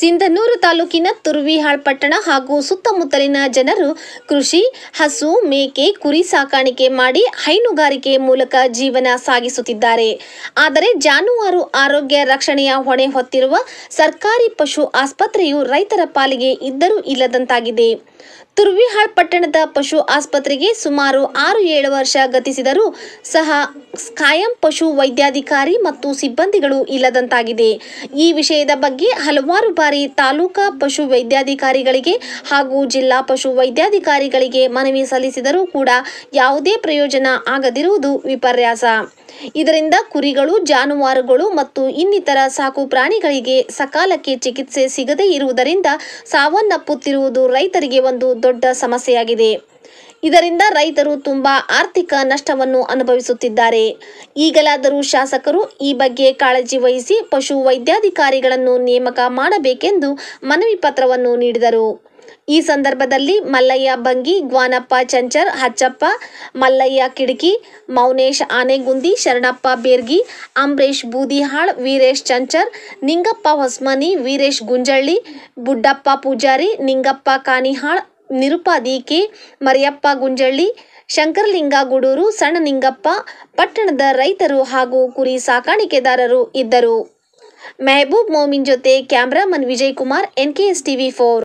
ಸಿಂಧನೂರು ತಾಲೂಕಿನ ತುರ್ವಿಹಾಳ್ ಪಟ್ಟಣ ಹಾಗೂ ಸುತ್ತಮುತ್ತಲಿನ ಜನರು ಕೃಷಿ ಹಸು ಮೇಕೆ ಕುರಿ ಸಾಕಾಣಿಕೆ ಮಾಡಿ ಹೈನುಗಾರಿಕೆ ಮೂಲಕ ಜೀವನ ಸಾಗಿಸುತ್ತಿದ್ದಾರೆ ಆದರೆ ಜಾನುವಾರು ಆರೋಗ್ಯ ರಕ್ಷಣೆಯ ಹೊಣೆ ಹೊತ್ತಿರುವ ಸರ್ಕಾರಿ ಪಶು ಆಸ್ಪತ್ರೆಯು ರೈತರ ಪಾಲಿಗೆ ಇದ್ದರೂ ಇಲ್ಲದಂತಾಗಿದೆ ತುರ್ವಿಹಾಳ್ ಪಟ್ಟಣದ ಪಶು ಆಸ್ಪತ್ರೆಗೆ ಸುಮಾರು ಆರು ಏಳು ವರ್ಷ ಗತಿಸಿದರೂ ಸಹ ಕಾಯಂ ಪಶು ವೈದ್ಯಾಧಿಕಾರಿ ಮತ್ತು ಸಿಬ್ಬಂದಿಗಳು ಇಲ್ಲದಂತಾಗಿದೆ ಈ ವಿಷಯದ ಬಗ್ಗೆ ಹಲವಾರು ಬಾರಿ ತಾಲೂಕಾ ಪಶು ವೈದ್ಯಾಧಿಕಾರಿಗಳಿಗೆ ಹಾಗೂ ಜಿಲ್ಲಾ ಪಶು ವೈದ್ಯಾಧಿಕಾರಿಗಳಿಗೆ ಮನವಿ ಸಲ್ಲಿಸಿದರೂ ಕೂಡ ಯಾವುದೇ ಪ್ರಯೋಜನ ಆಗದಿರುವುದು ವಿಪರ್ಯಾಸ ಇದರಿಂದ ಕುರಿಗಳು ಜಾನುವಾರುಗಳು ಮತ್ತು ಇನ್ನಿತರ ಸಾಕು ಪ್ರಾಣಿಗಳಿಗೆ ಸಕಾಲಕ್ಕೆ ಚಿಕಿತ್ಸೆ ಸಿಗದೇ ಇರುವುದರಿಂದ ಸಾವನ್ನಪ್ಪುತ್ತಿರುವುದು ರೈತರಿಗೆ ಒಂದು ದೊಡ್ಡ ಸಮಸ್ಯೆಯಾಗಿದೆ ಇದರಿಂದ ರೈತರು ತುಂಬಾ ಆರ್ಥಿಕ ನಷ್ಟವನ್ನು ಅನುಭವಿಸುತ್ತಿದ್ದಾರೆ ಈಗಲಾದರೂ ಶಾಸಕರು ಈ ಬಗ್ಗೆ ಕಾಳಜಿ ವಹಿಸಿ ಪಶು ವೈದ್ಯಾಧಿಕಾರಿಗಳನ್ನು ನೇಮಕ ಮಾಡಬೇಕೆಂದು ಮನವಿ ಪತ್ರವನ್ನು ನೀಡಿದರು ಈ ಸಂದರ್ಭದಲ್ಲಿ ಮಲ್ಲಯ್ಯ ಬಂಗಿ ಗ್ವಾನಪ್ಪ ಚಂಚರ್ ಹಚ್ಚಪ್ಪ ಮಲ್ಲಯ್ಯ ಕಿಡಕಿ ಮೌನೇಶ್ ಆನೆಗುಂದಿ ಶರಣಪ್ಪ ಬೇರ್ಗಿ ಅಂಬರೀಶ್ ಬೂದಿಹಾಳ್ ವೀರೇಶ್ ಚಂಚರ್ ನಿಂಗಪ್ಪ ಹೊಸ್ಮನಿ ವೀರೇಶ್ ಗುಂಜಳ್ಳಿ ಬುಡ್ಡಪ್ಪ ಪೂಜಾರಿ ನಿಂಗಪ್ಪ ಕಾನಿಹಾಳ್ ನಿರುಪಾದಿಕೆ ಮರಿಯಪ್ಪ ಗುಂಜಳ್ಳಿ ಶಂಕರಲಿಂಗ ಗುಡೂರು ಸಣ್ಣ ನಿಂಗಪ್ಪ ಪಟ್ಟಣದ ರೈತರು ಹಾಗೂ ಕುರಿ ಸಾಕಾಣಿಕೆದಾರರು ಇದ್ದರು ಮೆಹಬೂಬ್ ಮೋಮಿನ್ ಜೊತೆ cameraman Vijay Kumar NKS TV four